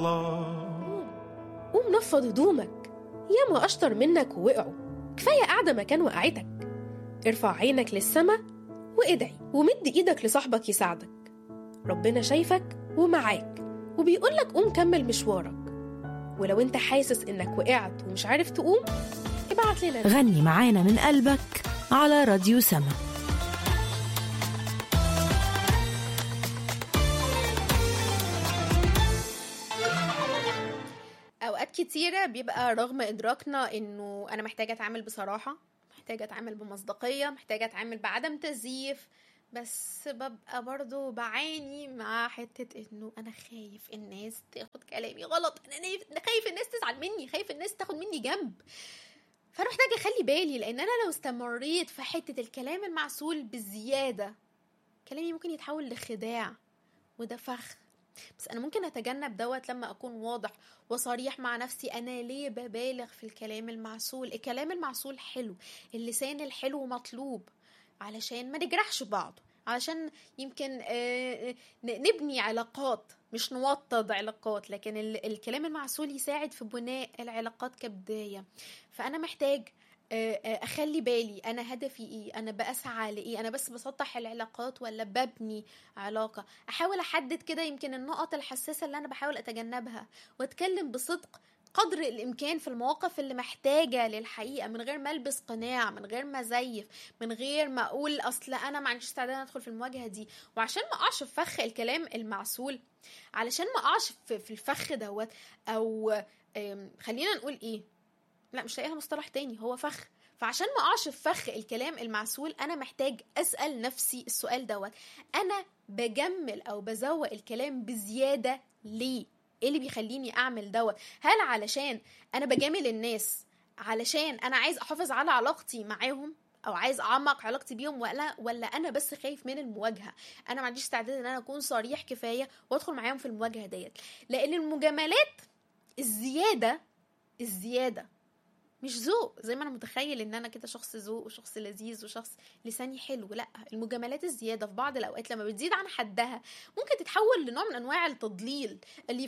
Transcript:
الله قوم نفض هدومك ياما أشطر منك ووقعوا كفاية قاعدة مكان وقعتك ارفع عينك للسما وادعي ومد ايدك لصاحبك يساعدك ربنا شايفك ومعاك وبيقولك قوم كمل مشوارك ولو انت حاسس انك وقعت ومش عارف تقوم ابعت لنا غني معانا من قلبك على راديو سما اوقات كتيره بيبقى رغم ادراكنا انه انا محتاجه اتعامل بصراحه محتاجه اتعامل بمصداقيه محتاجه اتعامل بعدم تزييف بس ببقى برضو بعاني مع حتة انه انا خايف الناس تاخد كلامي غلط انا نايف- أنا خايف الناس تزعل مني خايف الناس تاخد مني جنب فانا محتاجة اخلي بالي لان انا لو استمريت في حتة الكلام المعسول بالزيادة كلامي ممكن يتحول لخداع وده فخ بس انا ممكن اتجنب دوت لما اكون واضح وصريح مع نفسي انا ليه ببالغ في الكلام المعسول الكلام المعسول حلو اللسان الحلو مطلوب علشان ما نجرحش بعض علشان يمكن آه، آه، ن- نبني علاقات مش نوطد علاقات لكن ال- الكلام المعسول يساعد في بناء العلاقات كبداية فأنا محتاج آه، آه، أخلي بالي أنا هدفي إيه أنا بأسعى لإيه أنا بس بسطح العلاقات ولا ببني علاقة أحاول أحدد كده يمكن النقط الحساسة اللي أنا بحاول أتجنبها وأتكلم بصدق قدر الامكان في المواقف اللي محتاجه للحقيقه من غير ما البس قناع من غير ما ازيف من غير ما اقول اصل انا ما عنديش استعداد ادخل في المواجهه دي وعشان ما اقعش في فخ الكلام المعسول علشان ما اقعش في في الفخ دوت او أم، خلينا نقول ايه لا مش لاقيها مصطلح تاني هو فخ فعشان ما اقعش في فخ الكلام المعسول انا محتاج اسال نفسي السؤال دوت انا بجمل او بزوق الكلام بزياده ليه ايه اللي بيخليني اعمل دوت هل علشان انا بجامل الناس علشان انا عايز احافظ على علاقتي معاهم او عايز اعمق علاقتي بيهم ولا ولا انا بس خايف من المواجهه انا ما عنديش استعداد ان انا اكون صريح كفايه وادخل معاهم في المواجهه ديت لان المجاملات الزياده الزياده مش ذوق زي ما انا متخيل ان انا كده شخص ذوق وشخص لذيذ وشخص لساني حلو لا المجاملات الزياده في بعض الاوقات لما بتزيد عن حدها ممكن تتحول لنوع من انواع التضليل اللي